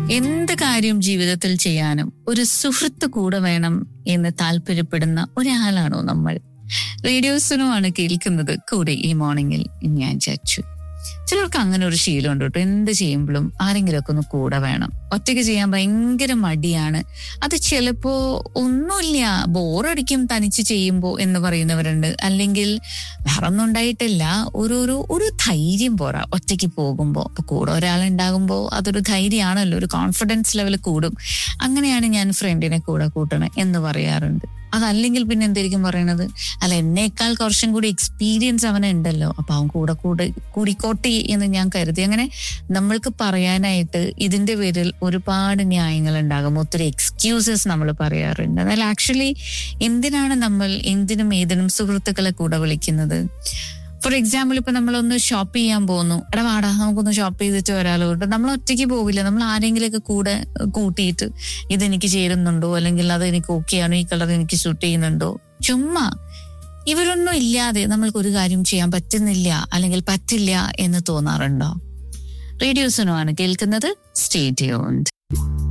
എന്ത് കാര്യം ജീവിതത്തിൽ ചെയ്യാനും ഒരു സുഹൃത്ത് കൂടെ വേണം എന്ന് താല്പര്യപ്പെടുന്ന ഒരാളാണോ നമ്മൾ റേഡിയോസിനുമാണ് കേൾക്കുന്നത് കൂടെ ഈ മോർണിംഗിൽ ഞാൻ ചച്ചു ചിലർക്ക് അങ്ങനെ ഒരു ശീലമുണ്ട് കേട്ടോ എന്ത് ചെയ്യുമ്പോഴും ആരെങ്കിലുമൊക്കെ ഒന്ന് കൂടെ വേണം ഒറ്റയ്ക്ക് ചെയ്യാൻ ഭയങ്കര മടിയാണ് അത് ചിലപ്പോ ഒന്നുമില്ല ബോറടിക്കും തനിച്ച് ചെയ്യുമ്പോ എന്ന് പറയുന്നവരുണ്ട് അല്ലെങ്കിൽ വേറെ ഒന്നും ഉണ്ടായിട്ടില്ല ഒരു ഒരു ഒരു ധൈര്യം പോരാ ഒറ്റയ്ക്ക് പോകുമ്പോ അപ്പൊ കൂടെ ഒരാളുണ്ടാകുമ്പോ അതൊരു ധൈര്യമാണല്ലോ ഒരു കോൺഫിഡൻസ് ലെവൽ കൂടും അങ്ങനെയാണ് ഞാൻ ഫ്രണ്ടിനെ കൂടെ കൂട്ടണം എന്ന് പറയാറുണ്ട് അതല്ലെങ്കിൽ പിന്നെ എന്തായിരിക്കും പറയണത് അല്ല എന്നേക്കാൾ കുറച്ചും കൂടി എക്സ്പീരിയൻസ് അവനുണ്ടല്ലോ അപ്പൊ അവൻ കൂടെ കൂടെ കൂടിക്കോട്ടെ എന്ന് ഞാൻ കരുതി അങ്ങനെ നമ്മൾക്ക് പറയാനായിട്ട് ഇതിന്റെ പേരിൽ ഒരുപാട് ന്യായങ്ങൾ ഉണ്ടാകും ഒത്തിരി എക്സ്ക്യൂസസ് നമ്മൾ പറയാറുണ്ട് എന്നാൽ ആക്ച്വലി എന്തിനാണ് നമ്മൾ എന്തിനും ഏതിനും സുഹൃത്തുക്കളെ കൂടെ വിളിക്കുന്നത് ഫോർ എക്സാമ്പിൾ ഇപ്പൊ നമ്മളൊന്ന് ഷോപ്പ് ചെയ്യാൻ പോകുന്നു എടാ വാടാ നമുക്കൊന്ന് ഷോപ്പ് ചെയ്തിട്ട് വരാലോ നമ്മൾ ഒറ്റയ്ക്ക് പോവില്ല നമ്മൾ ആരെങ്കിലുമൊക്കെ കൂടെ കൂട്ടിയിട്ട് ഇതെനിക്ക് ചേരുന്നുണ്ടോ അല്ലെങ്കിൽ അത് എനിക്ക് ഓക്കെ ആണോ ഈ കളർ എനിക്ക് ഷൂട്ട് ചെയ്യുന്നുണ്ടോ ചുമ്മാ ഇവരൊന്നും ഇല്ലാതെ നമ്മൾക്ക് ഒരു കാര്യം ചെയ്യാൻ പറ്റുന്നില്ല അല്ലെങ്കിൽ പറ്റില്ല എന്ന് തോന്നാറുണ്ടോ റേഡിയോസിനുമാണ് കേൾക്കുന്നത് സ്റ്റേറ്റ് യോണ്ട്